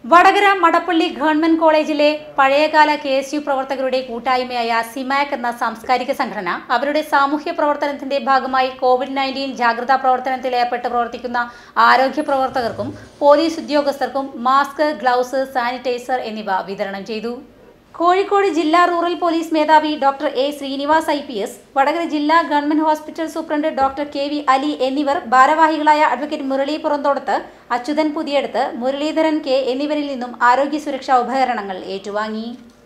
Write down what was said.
Vadakara Madappally government കോളേജിലെ പഴയകാല K S U പ്രവർത്തകരുടെ കൂട്ടായ്മയായ സിമാക് എന്ന സാംസ്കാരിക സംഘടന അവരുടെ സാമൂഹ്യ പ്രവർത്തനത്തിന്റെ ഭാഗമായി കോവിഡ് നയൻറ്റീൻ ജാഗ്രതാ പ്രവർത്തനത്തിൽ ഏർപ്പെട്ട് പ്രവർത്തിക്കുന്ന ആരോഗ്യ പ്രവർത്തകർക്കും പോലീസ് ഉദ്യോഗസ്ഥർക്കും മാസ്ക് ഗ്ലൗസ് സാനിറ്റൈസർ എന്നിവ വിതരണം ചെയ്തു കോഴിക്കോട് ജില്ലാ റൂറൽ പോലീസ് മേധാവി doctor A Srinivas I P S Vadakara ജില്ലാ government hospital superintendent doctor K V Ali എന്നിവർ ഭാരവാഹികളായ അഡ്വക്കേറ്റ് മുരളി പുറന്തോടത്ത് അച്യുതൻ പുതിയടത്ത് മുരളീധരൻ കെ എന്നിവരിൽ നിന്നും ആരോഗ്യ സുരക്ഷാ ഉപകരണങ്ങൾ ഏറ്റുവാങ്ങി